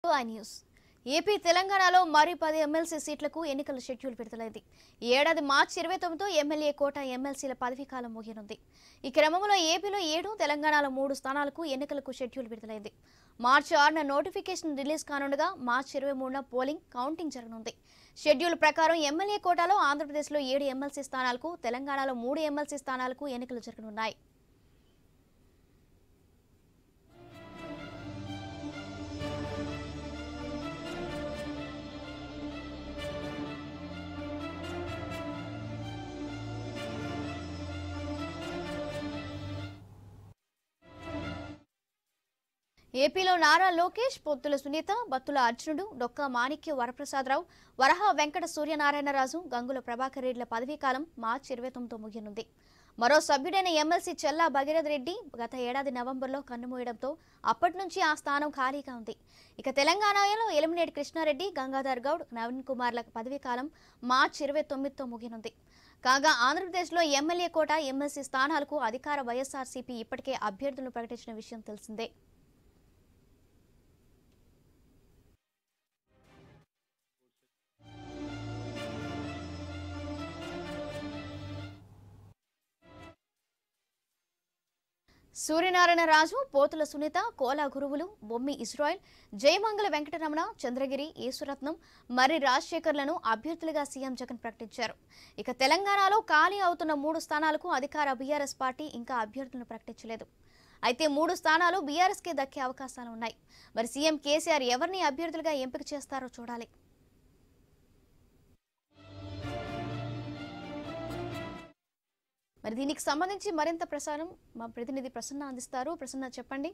I news AP తెలంగాణలో మరీ పది ఎమ్మెల్సీ సీట్లకు ఎన్నికల షెడ్యూల్ విడుదలైంది ఈ ఏడాది మార్చి ఇరవై తొమ్మిదితో ఎమ్మెల్యే కోట ఎమ్మెల్సీల పదవీకాలం ముగియనుంది ఈ క్రమంలో ఏపీలో ఏడు తెలంగాణలో మూడు స్థానాలకు ఎన్నికలకు షెడ్యూల్ విడుదలైంది మార్చి ఆరున నోటిఫికేషన్ రిలీజ్ కానుండగా మార్చి ఇరవై మూడున పోలింగ్ కౌంటింగ్ జరగనుంది షెడ్యూల్ ప్రకారం ఎమ్మెల్యే కోటాలో ఆంధ్రప్రదేశ్లో ఏడు ఎమ్మెల్సీ స్థానాలకు తెలంగాణలో మూడు ఎమ్మెల్సీ స్థానాలకు ఎన్నికలు జరగనున్నాయి ఏపీలో నారా లోకేష్ పొత్తుల సునీత బత్తుల అర్జునుడు డొక్కా మాణిక్య వరప్రసాదరావు వరహ వెంకట సూర్యనారాయణరాజు గంగుల ప్రభాకర్ రెడ్డిల పదవీకాలం మార్చి ఇరవై తొమ్మిదితో ముగియనుంది మరో సభ్యుడైన ఎమ్మెల్సీ చెల్లా భగీరథ రెడ్డి గత ఏడాది నవంబర్లో కన్నుమూయడంతో అప్పటి నుంచి ఆ స్థానం ఖాళీగా ఉంది ఇక తెలంగాణలో ఎలిమినేట్ కృష్ణారెడ్డి గంగాధర్ గౌడ్ నవీన్ కుమార్ల పదవీకాలం మార్చి ఇరవై తొమ్మిదితో ముగియనుంది కాగా ఆంధ్రప్రదేశ్లో ఎమ్మెల్యే కోట ఎమ్మెల్సీ స్థానాలకు అధికార వైఎస్ఆర్సీపీ ఇప్పటికే అభ్యర్థులను ప్రకటించిన విషయం తెలిసిందే సూర్యనారాయణ రాజు పోతుల సునీత కోలా గురువులు బొమ్మి ఇస్రాయిల్ జయమంగళ వెంకటరమణ చంద్రగిరి ఈశ్వరత్నం మర్రి రాజశేఖర్లను అభ్యర్థులుగా సీఎం జగన్ ప్రకటించారు ఇక తెలంగాణలో ఖాళీ అవుతున్న మూడు స్థానాలకు అధికార బీఆర్ఎస్ పార్టీ ఇంకా అభ్యర్థులను ప్రకటించలేదు అయితే మూడు స్థానాలు బీఆర్ఎస్కే దక్కే అవకాశాలు ఉన్నాయి మరి సీఎం కేసీఆర్ ఎవరిని అభ్యర్థులుగా ఎంపిక చేస్తారో చూడాలి మరి దీనికి సంబంధించి మరింత ప్రసారం మా ప్రతినిధి ప్రసన్న అందిస్తారు ప్రసన్న చెప్పండి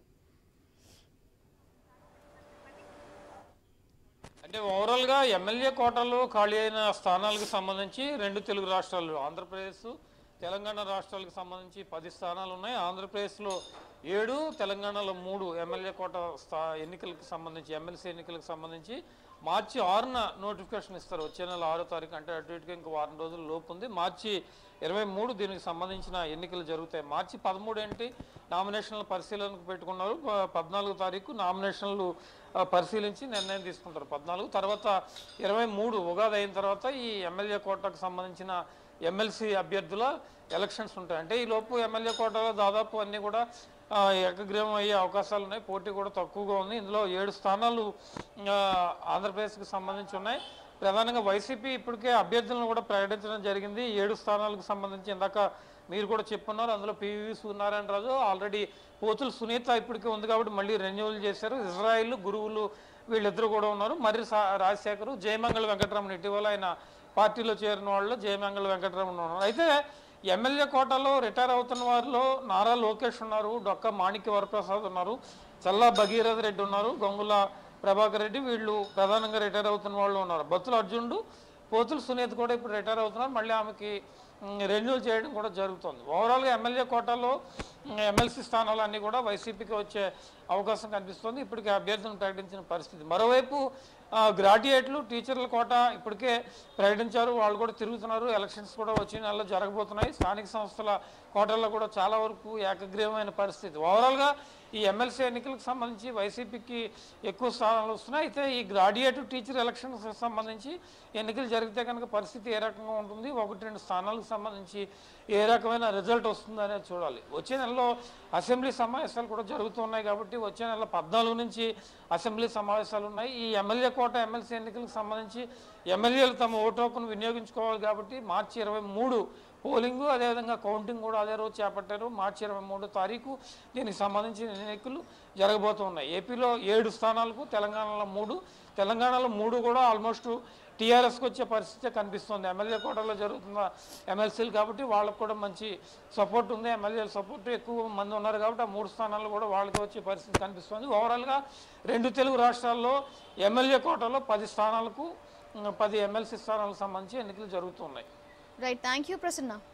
అంటే ఓవరాల్గా ఎమ్మెల్యే కోటాలో ఖాళీ అయిన స్థానాలకు సంబంధించి రెండు తెలుగు రాష్ట్రాలు ఆంధ్రప్రదేశ్ తెలంగాణ రాష్ట్రాలకు సంబంధించి పది స్థానాలు ఉన్నాయి ఆంధ్రప్రదేశ్లో ఏడు తెలంగాణలో మూడు ఎమ్మెల్యే కోట స్థా ఎన్నికలకు సంబంధించి ఎమ్మెల్సీ ఎన్నికలకు సంబంధించి మార్చి ఆరున నోటిఫికేషన్ ఇస్తారు వచ్చే నెల ఆరో తారీఖు అంటే అటు ఇటుగా ఇంక వారం రోజుల లోపు ఉంది మార్చి ఇరవై మూడు దీనికి సంబంధించిన ఎన్నికలు జరుగుతాయి మార్చి పదమూడు ఏంటి నామినేషన్ల పరిశీలనకు పెట్టుకున్నారు ప- పద్నాలుగో తారీఖు నామినేషన్లు ఆ, పరిశీలించి నిర్ణయం తీసుకుంటారు పద్నాలుగు తర్వాత ఇరవై మూడు ఉగాది అయిన తర్వాత ఈ ఎమ్మెల్యే కోటకు సంబంధించిన ఎమ్మెల్సీ అభ్యర్థుల ఎలక్షన్స్ ఉంటాయి అంటే ఈ లోపు ఎమ్మెల్యే కోటలో దాదాపు అన్నీ కూడా ఆ, ఏకగ్రీవం అయ్యే అవకాశాలు ఉన్నాయి పోటీ కూడా తక్కువగా ఉంది ఇందులో ఏడు స్థానాలు ఆ, ఆంధ్రప్రదేశ్కి సంబంధించి ఉన్నాయి ప్రధానంగా వైసీపీ ఇప్పటికే అభ్యర్థులను కూడా ప్రకటించడం జరిగింది ఏడు స్థానాలకు సంబంధించి ఇందాక మీరు కూడా చెప్పున్నారు అందులో పివి సూర్యనారాయణ రాజు ఆల్రెడీ పోతులు సునీత ఇప్పటికే ఉంది కాబట్టి మళ్ళీ రెన్యువల్ చేశారు ఇజ్రాయిల్ గురువులు వీళ్ళిద్దరు కూడా ఉన్నారు మరి సా- రాజశేఖర్ జయమంగళ వెంకటరమణ ఇటీవల ఆయన పార్టీలో చేరిన వాళ్ళు జయమంగళ వెంకటరమణ ఉన్నారు అయితే ఎమ్మెల్యే కోటాలో రిటైర్ అవుతున్న వారిలో నారా లోకేష్ ఉన్నారు డొక్క మాణిక్య వరప్రసాద్ ఉన్నారు చల్లా భగీరథ రెడ్డి ఉన్నారు గంగుల ప్రభాకర్ రెడ్డి వీళ్ళు ప్రధానంగా రిటైర్ అవుతున్న వాళ్ళు ఉన్నారు బత్తుల అర్జునుడు పోతుల సునీత కూడా ఇప్పుడు రిటైర్ అవుతున్నారు మళ్ళీ ఆమెకి రెన్యూల్ చేయడం కూడా జరుగుతుంది ఓవరాల్గా ఎమ్మెల్యే కోటాలో ఎమ్మెల్సీ స్థానాలు అన్నీ కూడా వైసీపీకి వచ్చే అవకాశం కనిపిస్తుంది ఇప్పటికే అభ్యర్థులను ప్రకటించిన పరిస్థితి మరోవైపు ఆ, గ్రాడ్యుయేట్లు టీచర్ల కోట ఇప్పటికే ప్రకటించారు వాళ్ళు కూడా తిరుగుతున్నారు ఎలక్షన్స్ కూడా వచ్చే నెలలో జరగబోతున్నాయి స్థానిక సంస్థల కోటల్లో కూడా చాలా వరకు ఏకగ్రీవమైన పరిస్థితి ఓవరాల్గా ఈ ఎమ్మెల్సీ ఎన్నికలకు సంబంధించి వైసీపీకి ఎక్కువ స్థానాలు వస్తున్నాయి అయితే ఈ గ్రాడ్యుయేట్ టీచర్ ఎలక్షన్స్ సంబంధించి ఎన్నికలు జరిగితే కనుక పరిస్థితి ఏ రకంగా ఉంటుంది ఒకటి రెండు స్థానాలకు సంబంధించి ఏ రకమైన రిజల్ట్ వస్తుంది అనేది చూడాలి వచ్చే నెలలో అసెంబ్లీ సమావేశాలు కూడా జరుగుతున్నాయి కాబట్టి వచ్చే నెల పద్నాలుగు నుంచి అసెంబ్లీ సమావేశాలు ఉన్నాయి ఈ ఎమ్మెల్యే కోట ఎమ్మెల్సీ ఎన్నికలకు సంబంధించి ఎమ్మెల్యేలు తమ ఓటు హక్కును వినియోగించుకోవాలి కాబట్టి మార్చి ఇరవై మూడు పోలింగు అదేవిధంగా కౌంటింగ్ కూడా అదే రోజు చేపట్టారు మార్చి ఇరవై మూడో తారీఖు దీనికి సంబంధించిన ఎన్నికలు జరగబోతున్నాయి ఏపీలో ఏడు స్థానాలకు తెలంగాణలో మూడు తెలంగాణలో మూడు కూడా ఆల్మోస్ట్ టీఆర్ఎస్కి వచ్చే పరిస్థితి కనిపిస్తుంది ఎమ్మెల్యే కోటలో జరుగుతున్న ఎమ్మెల్సీలు కాబట్టి వాళ్ళకు కూడా మంచి సపోర్ట్ ఉంది ఎమ్మెల్యేల సపోర్ట్ ఎక్కువ మంది ఉన్నారు కాబట్టి ఆ మూడు స్థానాలు కూడా వాళ్ళకి వచ్చే పరిస్థితి కనిపిస్తుంది ఓవరాల్గా రెండు తెలుగు రాష్ట్రాల్లో ఎమ్మెల్యే కోటలో పది స్థానాలకు ఉమ్, పది ఎమ్మెల్సీ స్థానాలకు సంబంధించి ఎన్నికలు జరుగుతున్నాయి రైట్ థ్యాంక్ యూ ప్రసన్న